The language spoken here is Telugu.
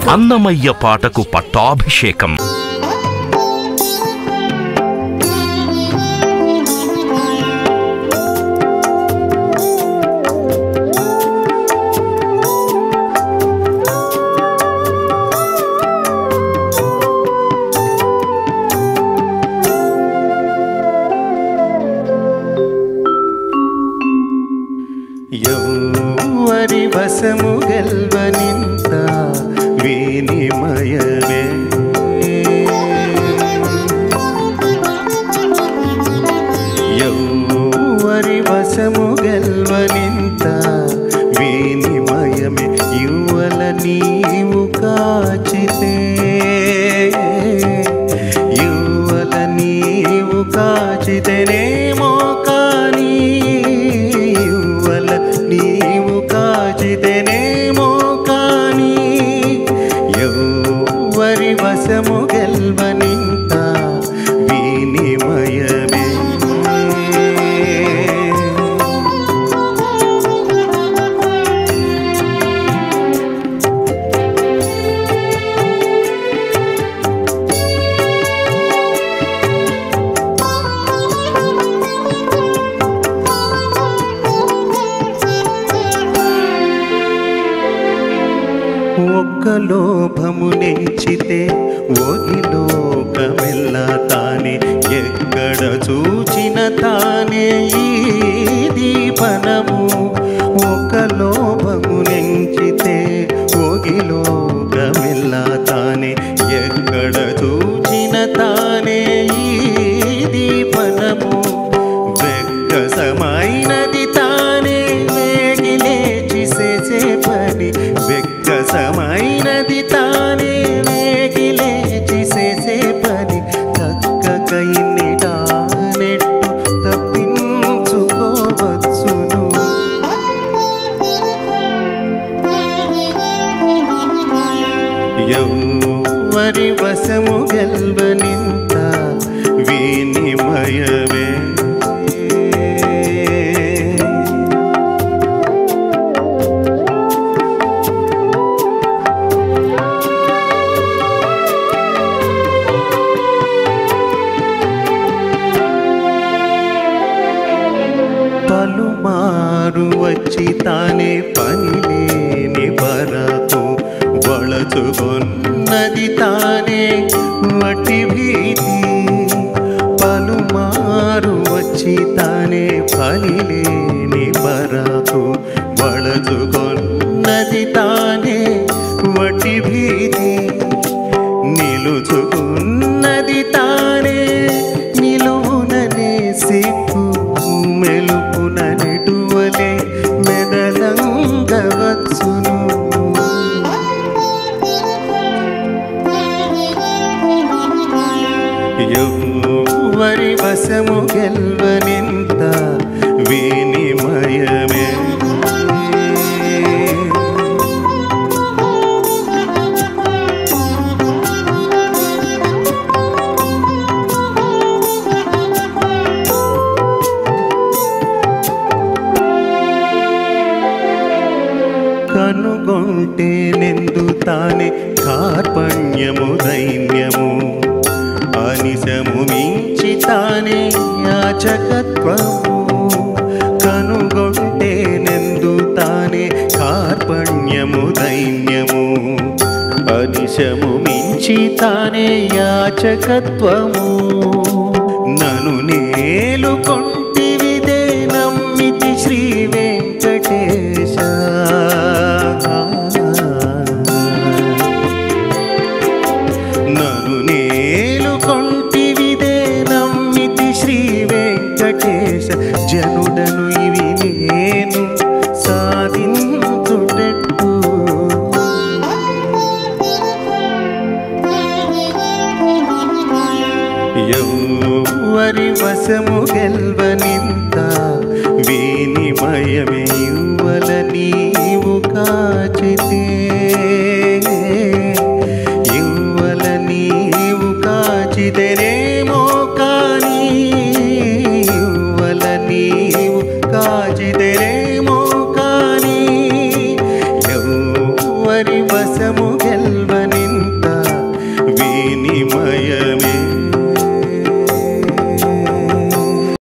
అన్నమయ్య పాటకు పట్టాభిషేకం ಯೌವರಿ ಬಸಮು ಗೆಲ್ವನಿಂತ ವಿನಿಮಯವೇ ಯೌವರಿ ಬಸಮು ಗೆಲ್ವನಿಂತ ವಿನಿಮಯಮೇ ಯುವಲ ನೀವು ಕಾಚಿತೆ ಯುವಲ ನೀವು ಕಾಚಿದೆನೇಮೋ ಕಾನಿ యువల నీవు కాచితేనేమో కాని ఎవ్వరి వశము గెల్వనింత వినిమయమే ఒక్క లోభము నెంచితే ఒగిలోకమెల్ల తానే ఎక్కడ చూచిన తానే ఈ దీపనము ఒక లోభము నెంచితే ఒగిలోకమెల్ల తానే ఎక్కడ చూచిన తానే ఈ దీపనము వెక్కసమైనది తానే వేగి లేచి చేసే పని వెక్కసమైనది తానే వేగి లేచి చేసే పని చక్కక ఇన్నిటా నెట్టు తప్పించుకోవచ్చును ఎవ్వరి వశము గెల్వనింత వినిమయమే పలుమారు వచ్చి తానే పని లేని వరకు వళచుకొన్నది తానే వటి భీతి పలుమారు వచ్చి తానే పని లేని వరకు వళచుకొన్నది తానే వటి భీతి నిలుచుకున్నది తానే నిలువుననే సిక్కు మెలుపున నెటువలే మెదలంగవచ్చును ఎవ్వరి వశము గెల్వనింత వినిమయమే కనుగొంటే నెందు తానే కార్పణ్యము దైన్యము అనిశము మించి తానే యాచకత్వము కనుగొంటే నెందు తానే కార్పణ్యము దైన్యము అనిశము మించి తానే యాచకత్వము నను నేలు కొంటివిదే నమ్మితి శ్రీ వెంకటేశ నను నేలు కొంటివిదే నమ్మితి శ్రీ వెంకటేశ జనుడను ఇవి నేను సాధించుటెట్టు ఎవ్వరి వశము గెల్వనింత వినిమయమే ఇవ్వల నీవు కాచితే ఇవ్వల నీవు కాచితేనేమో కానీ ఇవ్వల నీవు కాచితేనేమో కానీ ఎవ్వరి వశము గెల్వ వినిమయ